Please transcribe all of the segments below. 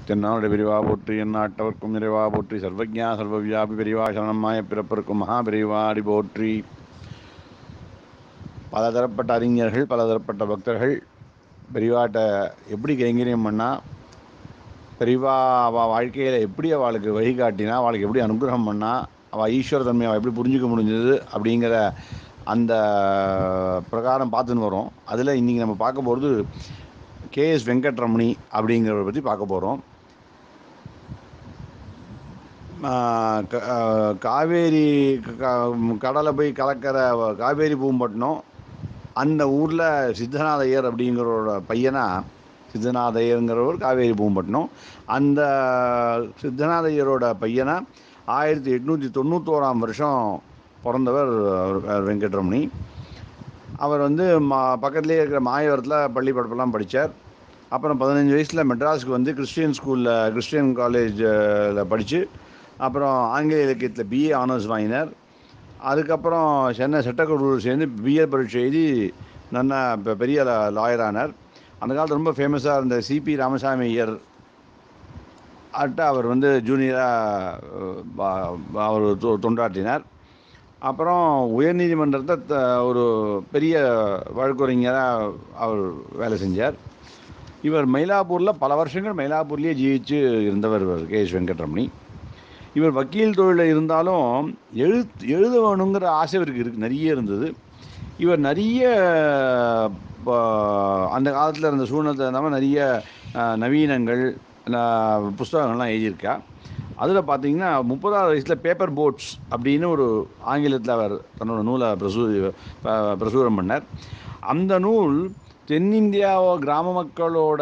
தென்னாடு பெரிவா போற்றி எந்நாட்டவர்க்கும் நிறைவா போற்றி சர்வஜா சர்வவியாபி பெரிவா சரணமாய பிறப்பிற்கும் மகா பெரிவாடி போற்றி பலதரப்பட்ட அறிஞர்கள் பலதரப்பட்ட பக்தர்கள் பெரிவாட்ட எப்படி கைங்கரியம் பண்ணால் பெரிவா அவள் வாழ்க்கையில் எப்படி அவளுக்கு வழிகாட்டினா அவளுக்கு எப்படி அனுகிரகம் பண்ணா அவள் ஈஸ்வர தன்மையை அவள் எப்படி புரிஞ்சுக்க முடிஞ்சது அப்படிங்கிற அந்த பிரகாரம் பார்த்துன்னு வரோம் அதில் இன்றைக்கி நம்ம பார்க்க போகிறது கேஎஸ் வெங்கட்ரமணி அப்படிங்கிறவரை பற்றி பார்க்க போகிறோம் காவேரி க- கடலை போய் கலக்கிற காவேரி பூம்பட்டினம் அந்த ஊரில் சித்தநாதையர் அப்படிங்கிறவரோட பையனா சித்தநாதையருங்கிறவர் காவேரி பூம்பட்டினம் அந்த சித்தநாதையரோட பையனா ஆயிரத்தி எட்நூற்றி தொண்ணூத்தோராம் வருஷம் பிறந்தவர் அவர் வெங்கட்ரமணி அவர் வந்து மா பக்கத்துலேயே இருக்கிற மாயவரத்தில் பள்ளி படிப்பெல்லாம் படித்தார் அப்புறம் பதினஞ்சு வயசில் மெட்ராஸுக்கு வந்து கிறிஸ்டியன் ஸ்கூலில் கிறிஸ்டியன் காலேஜில் படித்து அப்புறம் ஆங்கில இலக்கியத்தில் பிஏ ஆனர்ஸ் வாங்கினார் அதுக்கப்புறம் சென்னை சட்டக்கல்லூரில் சேர்ந்து பிஏ பரீட்சை எழுதி நல்ல பெ- பெரிய லாயர் ஆனார் அந்த காலத்தில் ரொம்ப ஃபேமஸாக இருந்த சிபி ராமசாமி ஐயர் அட்ட அவர் வந்து ஜூனியராக அவர் தொ- தொண்டாற்றினார் அப்புறம் உயர்நீதிமன்றத்தை த- ஒரு பெரிய வழக்குரைஞராக அவர் வேலை செஞ்சார் இவர் மயிலாப்பூரில் பல வருஷங்கள் மயிலாப்பூர்லேயே ஜீவிச்சு இருந்தவர் இவர் கே எஸ் வெங்கட்ரமணி இவர் வக்கீல் தொழிலில் இருந்தாலும் எழுத் எழுத வேணுங்கிற ஆசை இவருக்கு இருக்கு நிறைய இருந்தது இவர் நிறைய ப- அந்த காலத்தில் இருந்த சூழ்நிலை தகுந்தாமல் நிறைய அஹ், நவீனங்கள் அஹ், புஸ்தகங்கள்லாம் எழுதியிருக்கா அதில் பார்த்தீங்கன்னா முப்பதாவது வயசில் பேப்பர் போட்ஸ் அப்படின்னு ஒரு ஆங்கிலத்தில் அவர் தன்னோட நூலை பிரசு ப- பிரசுரம் பண்ணார் அந்த நூல் தென்னிந்தியாவோ கிராம மக்களோட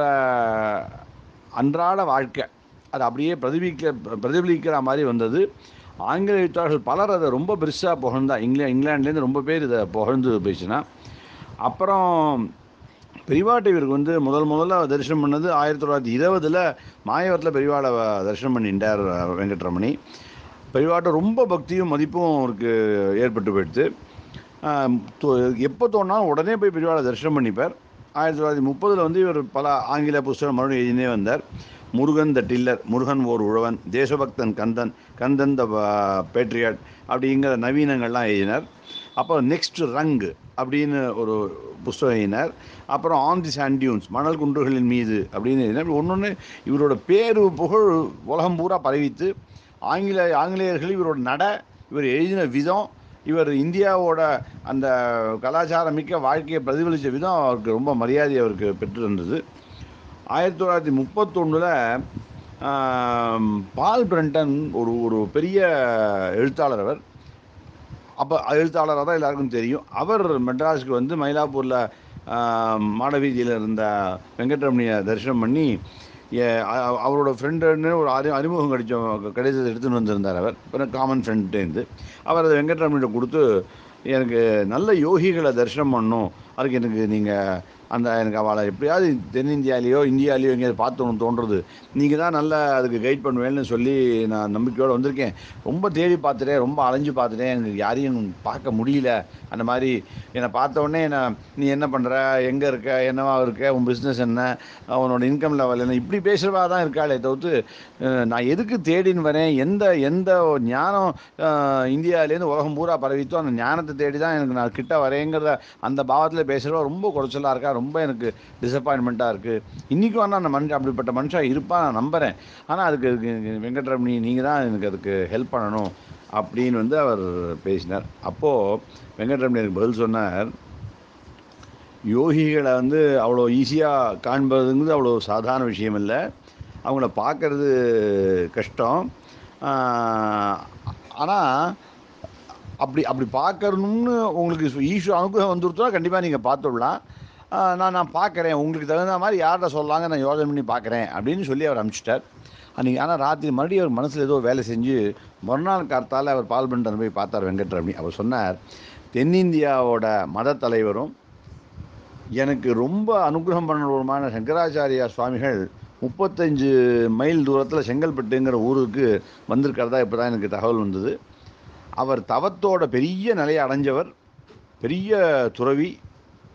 அன்றாட வாழ்க்கை அது அப்படியே பிரதிபிக்க பிரதிபலிக்கிற மாதிரி வந்தது ஆங்கில எழுத்தாளர்கள் பலர் அதை ரொம்ப பெருசாக புகழ்ந்தா இங்கிலா இங்கிலாந்துலேருந்து ரொம்ப பேர் இதை புகழ்ந்து பேசினா அப்புறம் பெரிவாட்டை இவருக்கு வந்து முதல் முதல்ல தரிசனம் பண்ணது ஆயிரத்தி தொள்ளாயிரத்தி இருபதில் மாயவரத்தில் பெரிவாளை தரிசனம் பண்ணிட்டார் வெங்கட்ரமணி பெரிவாட்டை ரொம்ப பக்தியும் மதிப்பும் அவருக்கு ஏற்பட்டு போயிடுது ஆம், தோ- எப்போ தோணாலும் உடனே போய் பெரியவாளை தரிசனம் பண்ணிப்பார் ஆயிரத்தி தொள்ளாயிரத்தி முப்பதில் வந்து இவர் பல ஆங்கில புஸ்தகம் மறுபடியும் எழுதினே வந்தார் முருகன் த டில்லர் முருகன் ஓர் உழவன் தேசபக்தன் கந்தன் கந்தன் த பேட்ரியாட் அப்படிங்கிற நவீனங்கள்லாம் எழுதினார் அப்புறம் நெக்ஸ்ட் ரங் அப்படின்னு ஒரு புஸ்தகம் எழுதினார் அப்புறம் ஆன் தி சாண்டியூன்ஸ் மணல் குன்றுகளின் மீது அப்படின்னு எழுதினார் ஒன்று இவரோட பேரு புகழ் உலகம் பூரா பரவித்து ஆங்கில ஆங்கிலேயர்கள் இவரோட நட இவர் எழுதின விதம் இவர் இந்தியாவோட அந்த கலாச்சாரம் மிக்க வாழ்க்கையை பிரதிபலித்த விதம் அவருக்கு ரொம்ப மரியாதை அவருக்கு பெற்றிருந்தது ஆயிரத்தி தொள்ளாயிரத்தி முப்பத்தொன்னில் பால் பிரண்டன் ஒரு ஒரு பெரிய எழுத்தாளர் அவர் அப்போ எழுத்தாளராக தான் எல்லாருக்கும் தெரியும் அவர் மெட்ராஸுக்கு வந்து மயிலாப்பூரில் மாடவீதியில் இருந்த வெங்கட்ரமணியை தரிசனம் பண்ணி ஏ- அ- அவரோட ஃப்ரெண்டுன்னு ஒரு அறி அறிமுகம் கிடைச்ச கடிதத்தை எடுத்துன்னு வந்திருந்தார் அவர் அப்புறம் காமன் ஃப்ரெண்ட்லேருந்து அவர் அதை வெங்கட்ரமணியிட்ட கொடுத்து எனக்கு நல்ல யோகிகளை தரிசனம் பண்ணணும் அதுக்கு எனக்கு நீங்கள் அந்த எனக்கு அவளை எப்படியாவது தென்னிந்தியாலேயோ இந்தியாலேயோ எங்கேயாவது பார்த்தோன்னு தோன்றுறது நீங்கள் தான் நல்ல அதுக்கு கைட் பண்ணுவேன்னு சொல்லி நான் நம்பிக்கையோடு வந்திருக்கேன் ரொம்ப தேடி பார்த்துட்டேன் ரொம்ப அலைஞ்சு பார்த்துட்டேன் எனக்கு யாரையும் பார்க்க முடியல அந்த மாதிரி என்னை பார்த்த உடனே நான் நீ என்ன பண்ணுற எங்கே இருக்க என்னவா இருக்க உன் பிஸ்னஸ் என்ன உன்னோட இன்கம் லெவல் என்ன இப்படி பேசுகிறவா தான் இருக்காளே தவிர்த்து அஹ், நான் எதுக்கு தேடின்னு வரேன் எந்த எந்த ஒரு ஞானம் அஹ், இந்தியாவிலேருந்து உலகம் பூரா பரவித்தோ அந்த ஞானத்தை தேடி தான் எனக்கு நான் கிட்ட வரேங்கிற அந்த பாவத்தில் பேசுகிறவா ரொம்ப குறைச்சலாக இருக்கா ரொம்ப எனக்கு டிசப்பாயின்மெண்ட்டாக இருக்குது இன்றைக்கும் ஆனால் அந்த மனுஷன் அப்படிப்பட்ட மனுஷன் இருப்பான் நான் நம்புகிறேன் ஆனால் அதுக்கு இதுக்கு வெங்கட்ரமணி நீங்கள் தான் எனக்கு அதுக்கு ஹெல்ப் பண்ணணும் அப்படின்னு வந்து அவர் பேசினார் அப்போது வெங்கட்ரமணி எனக்கு பதில் சொன்னார் யோகிகளை வந்து அவ்வளோ ஈஸியாக காண்பதுங்கிறது அவ்வளோ சாதாரண விஷயம் இல்லை அவங்கள பார்க்கறது கஷ்டம் ஆனால் அப்படி அப்படி பார்க்கணும்னு உங்களுக்கு ஈஸ்வர அனுகிரகம் வந்துருத்தா கண்டிப்பாக நீங்கள் பார்த்துடலாம் ஆஹ் நான் நான் பார்க்குறேன் உங்களுக்கு தகுந்த மாதிரி யார்கிட்ட சொல்லாங்க நான் யோசனை பண்ணி பார்க்குறேன் அப்படின்னு சொல்லி அவர் அனுப்பிச்சிட்டார் அன்றைக்கி ஆனால் ராத்திரி மறுபடியும் அவர் மனசில் ஏதோ வேலை செஞ்சு மறுநாள் கார்த்தால அவர் பால்பண்டன் போய் பார்த்தார் வெங்கட்ரமணி அவர் சொன்னார் தென்னிந்தியாவோட மத தலைவரும் எனக்கு ரொம்ப அனுகிரகம் பண்ணுறவருமான சங்கராச்சாரியா சுவாமிகள் முப்பத்தஞ்சு மைல் தூரத்தில் செங்கல்பட்டுங்கிற ஊருக்கு வந்திருக்கிறதா இப்போ தான் எனக்கு தகவல் வந்தது அவர் தவத்தோட பெரிய நிலையை அடைஞ்சவர் பெரிய துறவி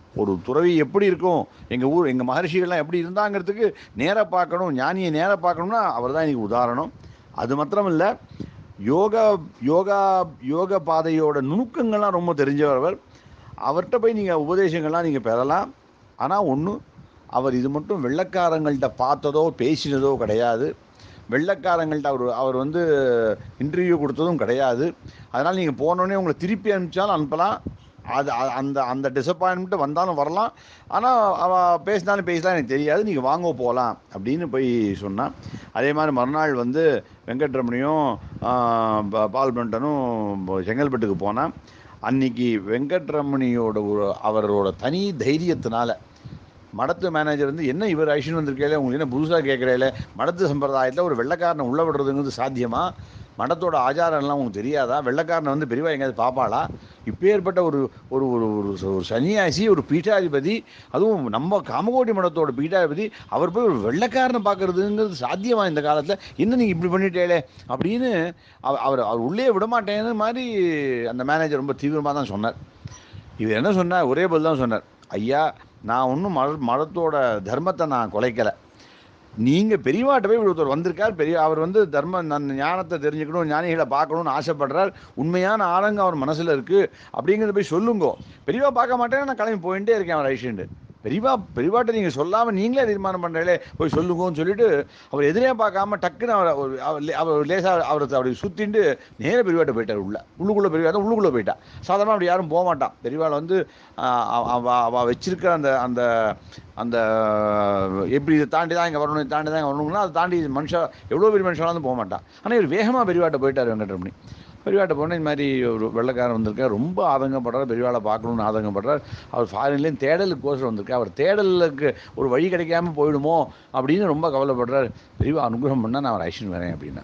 ஒரு துறவி எப்படி இருக்கும் எங்கள் ஊர் எங்கள் மகர்ஷிகள்லாம் எப்படி இருந்தாங்கிறதுக்கு நேராக பார்க்கணும் ஞானியை நேராக பார்க்கணும்னா அவர் தான் எனக்கு உதாரணம் அது மாத்திரம் இல்லை யோகா யோகா யோக பாதையோட நுணுக்கங்கள்லாம் ரொம்ப தெரிஞ்சவர் அவர் அவர்கிட்ட போய் நீங்கள் உபதேசங்கள்லாம் நீங்கள் பெறலாம் ஆனால் ஒன்று அவர் இது மட்டும் வெள்ளைக்காரங்கள்ட்ட பார்த்ததோ பேசினதோ கிடையாது வெள்ளைக்காரங்கள்ட்ட அவர் அவர் வந்து இன்டர்வியூ கொடுத்ததும் கிடையாது அதனால் நீங்கள் போனோடனே உங்களை திருப்பி அனுப்பிச்சாலும் அனுப்பலாம் அது அ- அந்த அந்த டிசப்பாயின்மெண்ட் வந்தாலும் வரலாம் ஆனால் அவ பேசினாலும் பேசலாம் எனக்கு தெரியாது நீங்கள் வாங்க போகலாம் அப்படின்னு போய் சொன்னான் அதே மாதிரி மறுநாள் வந்து வெங்கட்ரமணியும் ஆ, ப- பால் பிரண்டனும் செங்கல்பட்டுக்கு போனான் அன்னைக்கு வெங்கட்ரமணியோட ஒரு அவரோட தனி தைரியத்தினால மடத்து மேனேஜர் வந்து என்ன இவர் ஐஷன் வந்திருக்கையில உங்களுக்கு என்ன புதுசாக கேட்குறேல மடத்து சம்பிரதாயத்தில் ஒரு வெள்ளைக்காரனை உள்ள விடுறதுங்கிறது சாத்தியமா மடத்தோட ஆச்சாரம்லாம் உங்களுக்கு தெரியாதா வெள்ளைக்காரனை வந்து பெரியவா எங்கேயாவது பாப்பாளா இப்பேற்பட்ட ஒரு ஒரு ஒரு ஒரு ச- ஒரு சன்னியாசி ஒரு பீட்டாதிபதி அதுவும் நம்ம காமகோடி மடத்தோட பீட்டாதிபதி அவர் போய் ஒரு வெள்ளைக்காரனை பார்க்கறதுங்கிறது சாத்தியமா இந்த காலத்தில் என்ன நீங்கள் இப்படி பண்ணிட்டேலே அப்படின்னு அவ- அவர் அவர் உள்ளே விட மாட்டேன்னு மாதிரி அந்த மேனேஜர் ரொம்ப தீவிரமாக தான் சொன்னார் இவர் என்ன சொன்னார் ஒரே பதில் தான் சொன்னார் ஐயா நான் ஒன்றும் மத மதத்தோட தர்மத்தை நான் குலைக்கலை நீங்கள் பெரியவாட்ட போய் இப்படி ஒருத்தர் வந்திருக்கார் பெரிய அவர் வந்து தர்ம நன் ஞானத்தை தெரிஞ்சுக்கணும் ஞானிகளை பார்க்கணும்னு ஆசைப்படுறார் உண்மையான ஆழங்க அவர் மனசில் இருக்குது அப்படிங்கிறத போய் சொல்லுங்கோ பெரியவா பார்க்க மாட்டேன்னு நான் கிளம்பி போயிட்டே இருக்கேன் அவர் ஐஷன்ட்டு பெரியவா பெரியவாட்ட நீங்கள் சொல்லாமல் நீங்களே தீர்மானம் பண்ணுறீங்களே போய் சொல்லுங்கன்னு சொல்லிட்டு அவர் எதிரே பார்க்காம டக்குன்னு அவர் அவர் அவர் லே- அவர் லேசாக அவர் அப்படி சுற்றிட்டு நேர பெரியவாட்ட போயிட்டார் உள்ள உள்ளுக்குள்ளே பெரியவா தான் உள்ளுக்குள்ளே போயிட்டா சாதாரணமாக அப்படி யாரும் போக மாட்டான் பெரியவாள் வந்து ஆஹ், அவ- அவ அவ வச்சிருக்கிற அந்த அந்த அந்த எப்படி இதை தாண்டி தான் இங்கே வரணும் இதை தாண்டி தான் இங்கே வரணும்னா அதை தாண்டி மனுஷன் எவ்வளோ பெரிய மனுஷனாலும் போக மாட்டான் ஆனால் இவர் வேகமாக பெரியவாட்ட போயிட்டார் வெங்கட்ரமணி பெரியவாட்ட போனால் இந்த மாதிரி ஒரு வெள்ளைக்காரன் வந்திருக்கார் ரொம்ப ஆதங்கப்படுறார் பெரியவாளை பார்க்கணும்னு ஆதங்கப்படுறார் அவர் ஃபாரின்லேயும் தேடலுக்கோசரம் வந்திருக்கார் அவர் தேடலுக்கு ஒரு வழி கிடைக்காம போயிடுமோ அப்படின்னு ரொம்ப கவலைப்படுறார் பெரியவா அனுகிரகம் பண்ணால் நான் அவர் ஐஷன் வரேன் அப்படின்னா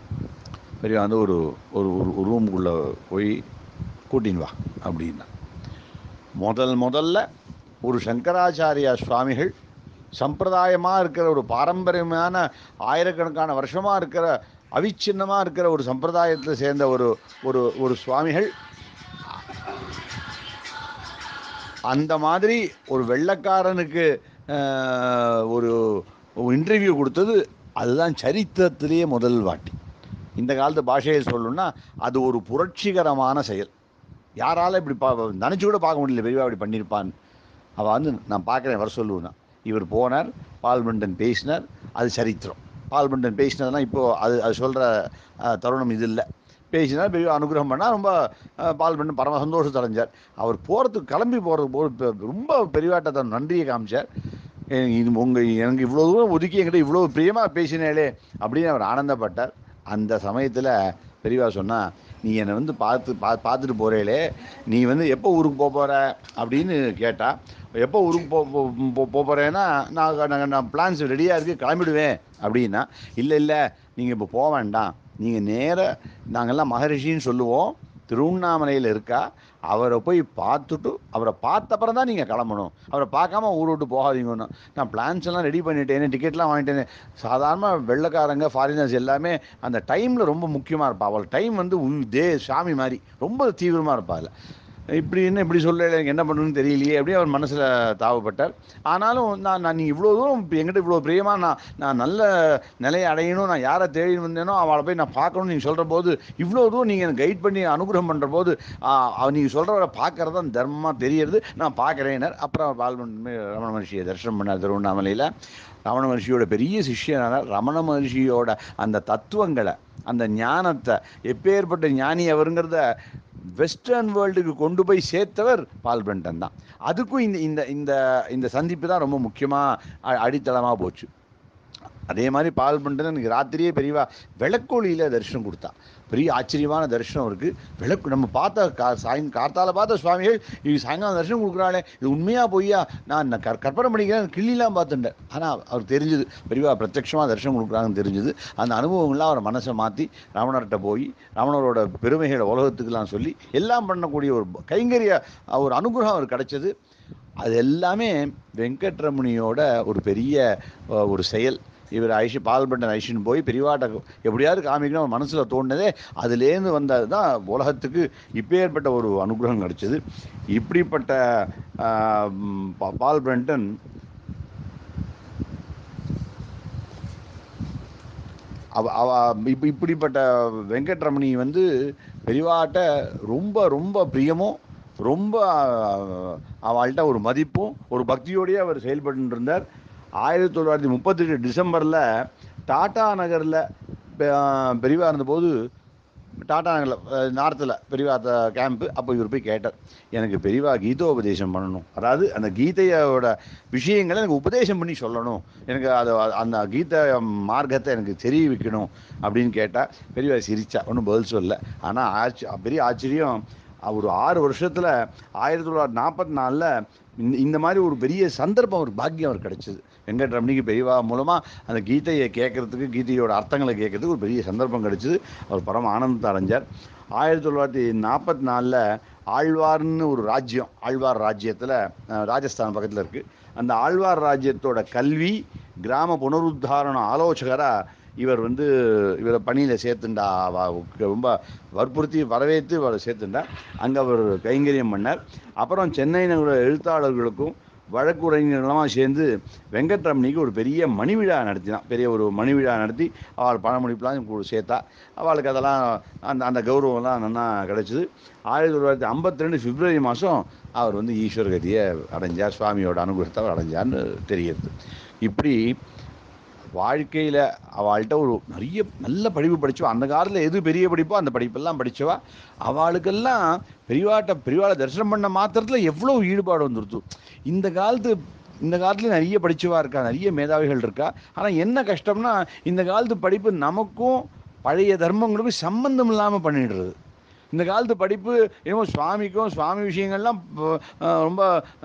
பெரியவா வந்து ஒரு ஒரு ஒரு ரூமுக்குள்ளே போய் கூட்டின்னு வா அப்படின்னா முதல் முதல்ல ஒரு சங்கராச்சாரியா சுவாமிகள் சம்பிரதாயமாக இருக்கிற ஒரு பாரம்பரியமான ஆயிரக்கணக்கான வருஷமாக இருக்கிற அவிச்சின்னமாக இருக்கிற ஒரு சம்பிரதாயத்தில் சேர்ந்த ஒரு ஒரு ஒரு சுவாமிகள் அந்த மாதிரி ஒரு வெள்ளைக்காரனுக்கு ஆஹ், ஒரு இன்டர்வியூ கொடுத்தது அதுதான் சரித்திரத்திலேயே முதல் வாட்டி இந்த காலத்து பாஷையில் சொல்லணும்னா அது ஒரு புரட்சிகரமான செயல் யாரால இப்படி பா நினச்சி கூட பார்க்க முடியல பெரியவா இப்படி பண்ணியிருப்பான்னு அவள் வந்து நான் பார்க்குறேன் வர சொல்லுவேன்னா இவர் போனார் பால்மண்டன் பேசினார் அது சரித்திரம் பால்மண்டன் பேசினதெல்லாம் இப்போது அது அது சொல்கிற தருணம் இது இல்லை பேசினார் பெரிய அனுகிரகம் பண்ணால் ரொம்ப அஹ், பால்மண்டன் பரம சந்தோஷத்தை அடைஞ்சார் அவர் போகிறதுக்கு கிளம்பி போகிறதுக்கு போது பெ- ரொம்ப பெரியவாட்ட தன் நன்றியை காமிச்சார் எனக்கு இது உங்கள் எனக்கு இவ்வளோ தூரம் ஒதுக்கி என்கிட்ட இவ்வளோ பிரியமாக பேசினேளே அப்படின்னு அவர் ஆனந்தப்பட்டார் அந்த சமயத்தில் பெரியவா சொன்னா நீ என்னை வந்து பார்த்து பா பார்த்துட்டு போகிறேளே நீ வந்து எப்போ ஊருக்கு போக போகிற அப்படின்னு கேட்டா எப்போ ஊருக்கு போ போ- போ- போக போகிறேன்னா நான் நான் நான் பிளான்ஸ் ரெடியாக இருக்குது கிளம்பிடுவேன் அப்படின்னா இல்லை இல்லை நீங்கள் இப்போ போக வேண்டாம் நீங்கள் நேர நாங்கள்லாம் மகரிஷின்னு சொல்லுவோம் திருவண்ணாமலையில் இருக்கா அவரை போய் பார்த்துட்டு அவரை பார்த்தப்பறம் தான் நீங்கள் கிளம்பணும் அவரை பார்க்காம ஊர் விட்டு போகாதீங்கன்னு நான் பிளான்ஸ் எல்லாம் ரெடி பண்ணிட்டேனே டிக்கெட்லாம் வாங்கிட்டேனே சாதாரண வெள்ளைக்காரங்க ஃபாரினர்ஸ் எல்லாமே அந்த டைமில் ரொம்ப முக்கியமாக இருப்பா அவள் டைம் வந்து உ- தே சாமி மாதிரி ரொம்ப தீவிரமாக இருப்பா அதில் இப்படி என்ன இப்படி சொல்ல எனக்கு என்ன பண்ணணும்னு தெரியலையே அப்படியே அவர் மனசில் தாவப்பட்டார் ஆனாலும் நான் நான் நீ இவ்வளோ தூரம் இப்ப என்கிட்ட இவ்வளோ பிரியமாக நான் நான் நல்ல நிலையை அடையணும் நான் யாரை தேடி வந்தேனோ அவளை போய் நான் பார்க்கணும்னு நீங்கள் சொல்கிற போது இவ்வளோ தூரம் நீங்கள் எனக்கு கைட் பண்ணி அனுகிரகம் பண்ணுற போது நீங்கள் சொல்கிறவரை பார்க்கறது தான் தர்மமாக தெரியறது நான் பார்க்குறேனர் அப்புறம் பால்மன் ரமண மகர்ஷியை தரிசனம் பண்ணார் திருவண்ணாமலையில் ரமண மகர்ஷியோட பெரிய சிஷ்யனான ரமண மகர்ஷியோட அந்த தத்துவங்களை அந்த ஞானத்தை எப்பேற்பட்ட ஞானி அவருங்கிறத வெஸ்டர்ன் வேர்ல்டுக்கு கொண்டு போய் சேர்த்தவர் பால் பிரண்டன் தான் அதுக்கும் இந்த இந்த இந்த இந்த சந்திப்பு தான் ரொம்ப முக்கியமாக அடித்தளமாக போச்சு அதே மாதிரி பால் பிரண்டன் எனக்கு ராத்திரியே பெரியவா விளக்கொளியில் தரிசனம் கொடுத்தா பெரிய ஆச்சரியமான தரிசனம் இருக்குது விளக்கு நம்ம பார்த்த கா சாயங் கார்த்தால பார்த்த சுவாமிகள் இது சாயங்காலம் தரிசனம் கொடுக்குறாளே இது உண்மையாக பொய்யா நான் நான் கற் கற்பனை பண்ணிக்கிறேன் கிள்ளிலாம் பார்த்துட்டேன் ஆனால் அவர் தெரிஞ்சுது பெரியவா பிரத்யட்சமாக தரிசனம் கொடுக்குறாங்கன்னு தெரிஞ்சுது அந்த அனுபவங்கள்லாம் அவர் மனசை மாற்றி ராவணர்கிட்ட போய் ராவணரோட பெருமைகளை உலகத்துக்கெல்லாம் சொல்லி எல்லாம் பண்ணக்கூடிய ஒரு கைங்கரிய ஒரு அனுகிரகம் அவர் கிடைச்சது அது எல்லாமே வெங்கட்ரமணியோட ஒரு பெரிய அஹ், ஒரு செயல் இவர் ஐஷி பால்பட்டன் ஐஷின்னு போய் பெரியவாட்ட எப்படியாவது காமிக்கணும் அவர் மனசில் தோணுனதே அதுலேருந்து வந்தது தான் உலகத்துக்கு இப்பேற்பட்ட ஒரு அனுகிரகம் கிடைச்சது இப்படிப்பட்ட ஆஹ், ம், பா- பால் பிரண்டன் அவ அவ இப்ப இப்படிப்பட்ட வெங்கட்ரமணி வந்து பெரியவாட்ட ரொம்ப ரொம்ப பிரியமும் ரொம்ப அஹ், அவள்கிட்ட ஒரு மதிப்பும் ஒரு பக்தியோடயே அவர் செயல்பட்டு இருந்தார் ஆயிரத்தி தொள்ளாயிரத்தி முப்பத்தெட்டு டிசம்பரில் டாடா நகரில் பெரியவா இருந்தபோது டாடா நகரில் நார்த்தில் பெரியவா கேம்ப்பு அப்போ இவர் போய் கேட்டார் எனக்கு பெரியவா கீதோபதேசம் பண்ணணும் அதாவது அந்த கீதையோட விஷயங்களை எனக்கு உபதேசம் பண்ணி சொல்லணும் எனக்கு அது அந்த கீத மார்க்கத்தை எனக்கு தெரிவிக்கணும் அப்படின்னு கேட்டால் பெரியவா சிரிச்சா ஒன்றும் பதில் சொல்லல ஆனால் ஆச்ச பெரிய ஆச்சரியம் ஒரு ஆறு வருஷத்தில் ஆயிரத்தி தொள்ளாயிரத்தி நாற்பத்தி நாலில் இந்த இந்த மாதிரி ஒரு பெரிய சந்தர்ப்பம் ஒரு பாக்கியம் அவர் கிடைச்சது வெங்கட்ரமணிக்கு பெரியவா மூலமாக அந்த கீதையை கேட்கறதுக்கு கீதையோட அர்த்தங்களை கேட்கறதுக்கு ஒரு பெரிய சந்தர்ப்பம் கிடைச்சது அவர் பரம ஆனந்தத்தை அடைஞ்சார் ஆயிரத்தி தொள்ளாயிரத்தி நாற்பத்தி நாலில் ஆழ்வார்னு ஒரு ராஜ்யம் ஆழ்வார் ராஜ்யத்தில் ராஜஸ்தான் பக்கத்தில் இருக்குது அந்த ஆழ்வார் ராஜ்யத்தோட கல்வி கிராம புனருத்தாரண ஆலோசகராக இவர் வந்து இவரை பணியில் சேர்த்துண்டா அவ- ரொம்ப வற்புறுத்தி வரவேற்று அவரை சேர்த்துண்டா அங்கே அவர் கைங்கரியம் பண்ணார் அப்புறம் சென்னை நகர எழுத்தாளர்களுக்கும் வழக்குரைஞர்களும் சேர்ந்து வெங்கட்ரமணிக்கு ஒரு பெரிய மணி விழா நடத்தினான் பெரிய ஒரு மணி விழா நடத்தி அவள் பணமுடிப்புலாம் கூட சேர்த்தா அவளுக்கு அதெல்லாம் அந்த அந்த கௌரவம்லாம் நல்லா கிடைச்சிது ஆயிரத்தி தொள்ளாயிரத்தி ஐம்பத்தி ரெண்டு பிப்ரவரி மாதம் அவர் வந்து ஈஸ்வர கதியை அடைஞ்சார் சுவாமியோட அனுகிரகத்தை அவர் அடைஞ்சார்னு தெரியுது இப்படி வாழ்க்கையில் அவள்கிட்ட ஒரு நிறைய நல்ல படிப்பு படிச்சவா அந்த காலத்தில் எது பெரிய படிப்போ அந்த படிப்பெல்லாம் படிச்சவா அவளுக்கெல்லாம் பெரியவாட்ட பெரியவாளை தரிசனம் பண்ண மாத்திரத்தில் எவ்வளோ ஈடுபாடு வந்துருது இந்த காலத்து இந்த காலத்துல நிறைய படிச்சவா இருக்கா நிறைய மேதாவிகள் இருக்கா ஆனால் என்ன கஷ்டம்னா இந்த காலத்து படிப்பு நமக்கும் பழைய தர்மங்களுக்கும் சம்பந்தம் இல்லாமல் பண்ணிடுறது இந்த காலத்து படிப்பு என்னமோ சுவாமிக்கும் சுவாமி விஷயங்கள்லாம் ப- அஹ் ரொம்ப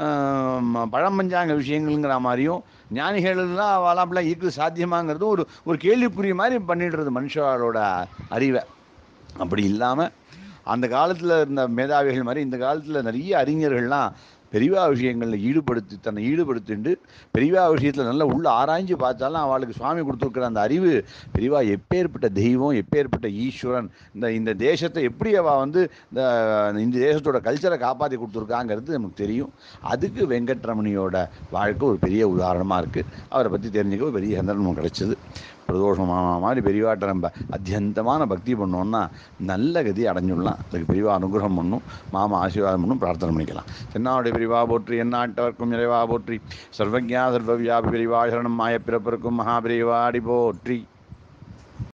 அஹ், பழம்பஞ்சாங்க விஷயங்கள்ங்கிற மாதிரியும் ஞானிகள்லாம் அவெல்லாம் அப்படிலாம் இருக்குது சாத்தியமாங்கிறதும் ஒரு ஒரு கேள்விக்குரிய மாதிரி பண்ணிடுறது மனுஷாலோட அறிவை அப்படி இல்லாமல் அந்த காலத்தில் இருந்த மேதாவிகள் மாதிரி இந்த காலத்தில் நிறைய அறிஞர்கள்லாம் பெரியவா விஷயங்களில் ஈடுபடுத்தி தன்னை ஈடுபடுத்திண்டு பெரியவா விஷயத்தில் நல்லா உள்ள ஆராய்ஞ்சு பார்த்தாலும் அவளுக்கு சுவாமி கொடுத்துருக்கிற அந்த அறிவு பெரியவா எப்பேற்பட்ட தெய்வம் எப்பேற்பட்ட ஈஸ்வரன் இந்த இந்த தேசத்தை எப்படி அவள் வந்து இந்த இந்த தேசத்தோட கல்ச்சரை காப்பாற்றி கொடுத்துருக்காங்கிறது நமக்கு தெரியும் அதுக்கு வெங்கட்ரமணியோட வாழ்க்கை ஒரு பெரிய உதாரணமாக இருக்குது அவரை பற்றி தெரிஞ்சுக்க ஒரு பெரிய சந்தர்ப்பம் கிடைச்சது பிரதோஷமான மாதிரி பெரியவாட்ட நம்ம அத்தியந்தமான பக்தி பண்ணோம்னா நல்ல கதி அடைஞ்சுடலாம் அதுக்கு பெரியவா அனுகிரகம் பண்ணும் மாமா ஆசீர்வாதம் பண்ணும் பிரார்த்தனை பண்ணிக்கலாம் தென்னாவுடைய பெரியவா போற்றி எந்நாட்டவர்க்கும் இறைவா போற்றி சர்வஜா சர்வவியாபி பெரியவா சரணம் மாய பிறப்பிற்கும் மகாபிரிவாடி போற்றி